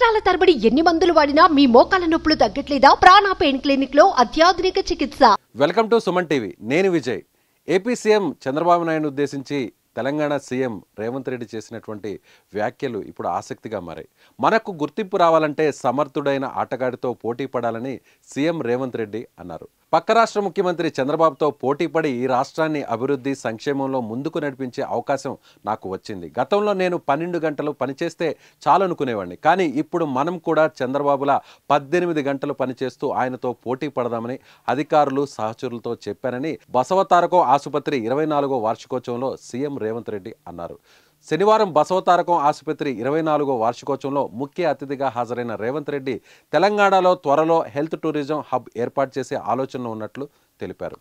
సంవత్సరాల తరబడి ఎన్ని మందులు వాడినా మీ మోకాల నొప్పులు తగ్గట్లేదా ప్రాణ పెయిన్ క్లినిక్ లో అత్యాధునిక చికిత్స వెల్కమ్ టు సుమన్ టీవీ నేను విజయ్ ఏపీ సీఎం చంద్రబాబు నాయుడు ఉద్దేశించి తెలంగాణ సీఎం రేవంత్ రెడ్డి చేసినటువంటి వ్యాఖ్యలు ఇప్పుడు ఆసక్తిగా మారాయి మనకు గుర్తింపు రావాలంటే సమర్థుడైన ఆటగాడితో పోటీ పడాలని సీఎం రేవంత్ రెడ్డి అన్నారు పక్క రాష్ట్ర ముఖ్యమంత్రి చంద్రబాబుతో పోటీపడి ఈ రాష్ట్రాన్ని అభివృద్ధి సంక్షేమంలో ముందుకు నడిపించే అవకాశం నాకు వచ్చింది గతంలో నేను పన్నెండు గంటలు పనిచేస్తే చాలనుకునేవాడిని కానీ ఇప్పుడు మనం కూడా చంద్రబాబులా పద్దెనిమిది గంటలు పనిచేస్తూ ఆయనతో పోటీ పడదామని అధికారులు సహచరులతో చెప్పానని బసవతారకం ఆసుపత్రి ఇరవై నాలుగో వార్షికోత్సవంలో సీఎం రేవంత్ రెడ్డి అన్నారు శనివారం బసవతారకం ఆసుపత్రి ఇరవై నాలుగో వార్షికోత్సవంలో ముఖ్య అతిథిగా హాజరైన రేవంత్ రెడ్డి తెలంగాణలో త్వరలో హెల్త్ టూరిజం హబ్ ఏర్పాటు చేసే ఆలోచనలో ఉన్నట్లు తెలిపారు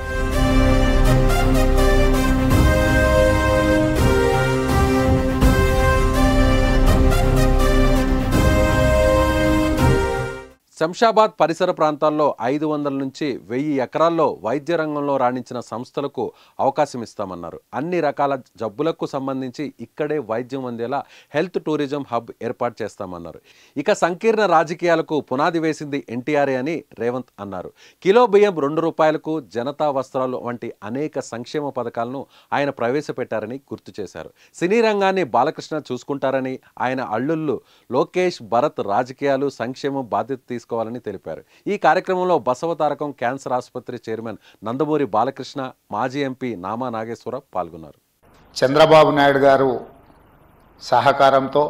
శంషాబాద్ పరిసర ప్రాంతాల్లో ఐదు వందల నుంచి వెయ్యి ఎకరాల్లో వైద్య రంగంలో రాణించిన సంస్థలకు అవకాశం ఇస్తామన్నారు అన్ని రకాల జబ్బులకు సంబంధించి ఇక్కడే వైద్యం అందేలా హెల్త్ టూరిజం హబ్ ఏర్పాటు చేస్తామన్నారు ఇక సంకీర్ణ రాజకీయాలకు పునాది వేసింది ఎన్టీఆర్ఏ అని రేవంత్ అన్నారు కిలో బియ్యం రెండు రూపాయలకు జనతా వస్త్రాలు వంటి అనేక సంక్షేమ పథకాలను ఆయన ప్రవేశపెట్టారని గుర్తు చేశారు సినీ రంగాన్ని బాలకృష్ణ చూసుకుంటారని ఆయన అల్లుళ్ళు లోకేష్ భరత్ రాజకీయాలు సంక్షేమం బాధ్యత తీసుకోవాలని తెలిపారు ఈ కార్యక్రమంలో బసవతారకం క్యాన్సర్ ఆసుపత్రి చైర్మన్ నందమూరి బాలకృష్ణ మాజీ ఎంపీ నామా నాగేశ్వరరావు పాల్గొన్నారు చంద్రబాబు నాయుడు గారు సహకారంతో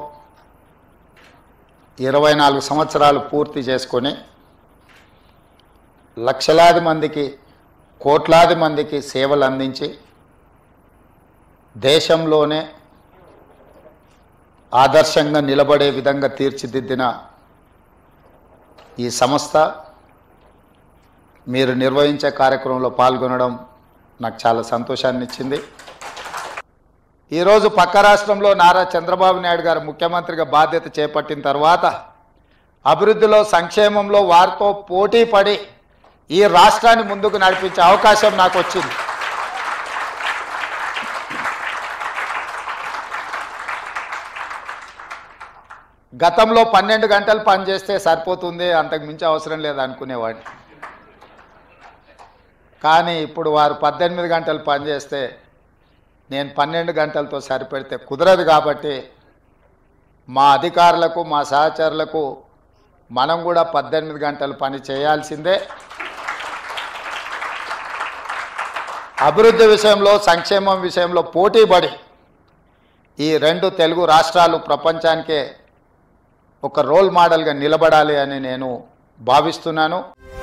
ఇరవై నాలుగు సంవత్సరాలు పూర్తి చేసుకొని లక్షలాది మందికి కోట్లాది మందికి సేవలు అందించి దేశంలోనే ఆదర్శంగా నిలబడే విధంగా తీర్చిదిద్దిన ఈ సంస్థ మీరు నిర్వహించే కార్యక్రమంలో పాల్గొనడం నాకు చాలా సంతోషాన్ని ఇచ్చింది ఈరోజు పక్క రాష్ట్రంలో నారా చంద్రబాబు నాయుడు గారు ముఖ్యమంత్రిగా బాధ్యత చేపట్టిన తర్వాత అభివృద్ధిలో సంక్షేమంలో వారితో పోటీ పడి ఈ రాష్ట్రాన్ని ముందుకు నడిపించే అవకాశం నాకు వచ్చింది గతంలో పన్నెండు గంటలు పనిచేస్తే సరిపోతుంది అంతకు మించి అవసరం లేదు అనుకునేవాడిని కానీ ఇప్పుడు వారు పద్దెనిమిది గంటలు పనిచేస్తే నేను పన్నెండు గంటలతో సరిపెడితే కుదరదు కాబట్టి మా అధికారులకు మా సహచరులకు మనం కూడా పద్దెనిమిది గంటలు పని చేయాల్సిందే అభివృద్ధి విషయంలో సంక్షేమం విషయంలో పోటీపడి ఈ రెండు తెలుగు రాష్ట్రాలు ప్రపంచానికే ఒక రోల్ మోడల్గా నిలబడాలి అని నేను భావిస్తున్నాను